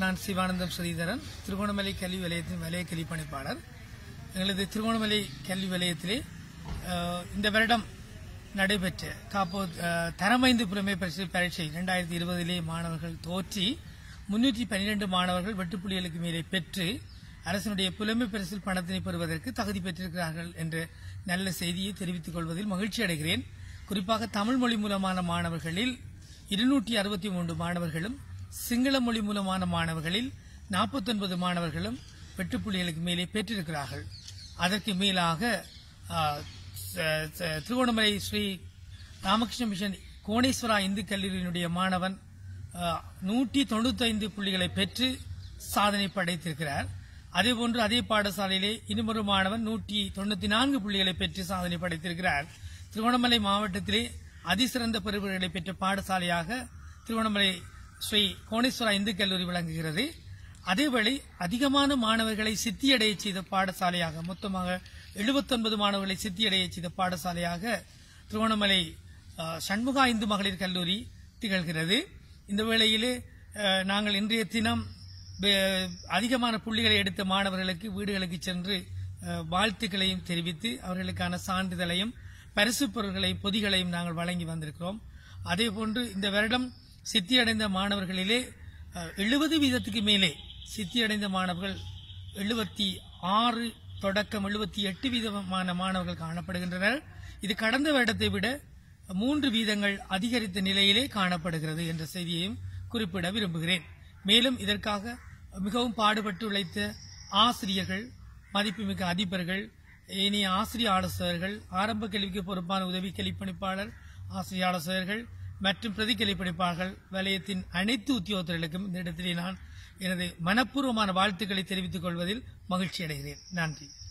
நான் சிவானந்தம் ஸ்ரீதரன் திருகோணமலை கல்வி வலயத்தின் வலய கல்வி பணிப்பாளர் எங்களது திருகோணமலை கல்வி வலயத்திலே அஹ், இந்த வருடம் நடைபெற்ற காப்போ அஹ், தரமைந்து புலமை பரிசு பரீட்சை இரண்டாயிரத்தி இருபதிலே மாணவர்கள் தோற்றி முன்னூற்றி பன்னிரண்டு மாணவர்கள் வெட்டுப்புள்ளிகளுக்கு மேலே பெற்று அரசினுடைய புலமை பரிசில் பணத்தினை பெறுவதற்கு தகுதி பெற்றிருக்கிறார்கள் என்ற நல்ல செய்தியை தெரிவித்துக் கொள்வதில் மகிழ்ச்சி அடைகிறேன் குறிப்பாக தமிழ் மொழி மூலமான மாணவர்களில் இருநூற்றி அறுபத்தி மூன்று மாணவர்களும் சிங்கள மொழி மூலமான மாணவர்களில் 49 மாணவர்களும் வெட்டுப்புள்ளிகளுக்கு மேலே பெற்றிருக்கிறார்கள் அதற்கு மேலாக ஆ, ச- ச- திருகோணமலை ஸ்ரீ ராமகிருஷ்ண மிஷன் கோணேஸ்வரா இந்து கல்லூரியினுடைய மாணவன் நூற்றி தொண்ணூத்தைந்து புள்ளிகளை பெற்று சாதனை படைத்திருக்கிறார் அதேபோன்று அதே பாடசாலையிலே இன்னுமொரு மாணவன் நூற்றி தொண்ணூத்தி நான்கு புள்ளிகளை பெற்று சாதனை படைத்திருக்கிறார் திருவண்ணாமலை மாவட்டத்திலே அதிசிறந்த பெறுபவர்களை பெற்ற பாடசாலையாக திருவண்ணாமலை ஸ்ரீ கோணேஸ்வரா இந்து கல்லூரி விளங்குகிறது அதேவேளை அதிகமான மாணவர்களை சித்தியடைய செய்த பாடசாலையாக மொத்தமாக 79 மாணவர்களை சித்தியடைய செய்த பாடசாலையாக திருவண்ணாமலை அஹ், சண்முகா இந்து மகளிர் கல்லூரி திகழ்கிறது இந்த வேளையிலே அஹ், நாங்கள் இன்றைய தினம் வே- அதிகமான புள்ளிகளை எடுத்த மாணவர்களுக்கு வீடுகளுக்கு சென்று அஹ், வாழ்த்துக்களையும் தெரிவித்து அவர்களுக்கான சான்றிதழையும் பரிசுப் பொருட்களையும் பொதிகளையும் நாங்கள் வழங்கி வந்திருக்கிறோம் அதேபோன்று இந்த வருடம் சித்தியடைந்த மாணவர்களிலே எழுபது வீதத்துக்கு மேலே சித்தியடைந்த மாணவர்கள் எழுபத்தி ஆறு தொடக்கம் எழுபத்தி எட்டு வீதமான மாணவர்கள் காணப்படுகின்றனர் இது கடந்த வருடத்தை விட மூன்று வீதங்கள் அதிகரித்த நிலையிலே காணப்படுகிறது என்ற செய்தியையும் குறிப்பிட விரும்புகிறேன் மேலும் இதற்காக மிகவும் பாடுபட்டு உழைத்த ஆசிரியர்கள் மதிப்புமிக்க அதிபர்கள் ஏனைய ஆசிரிய ஆலோசகர்கள் ஆரம்ப கல்விக்கு பொறுப்பான உதவி கல்விப்பணிப்பாளர் ஆசிரிய ஆலோசகர்கள் மற்றும் பிரதி கல்விப்பணிப்பாளர்கள் வலயத்தின் அனைத்து உத்தியோகத்தர்களுக்கும் இந்த இடத்திலே நான் எனது மனப்பூர்வமான வாழ்த்துக்களை தெரிவித்துக் கொள்வதில் மகிழ்ச்சி அடைகிறேன் நன்றி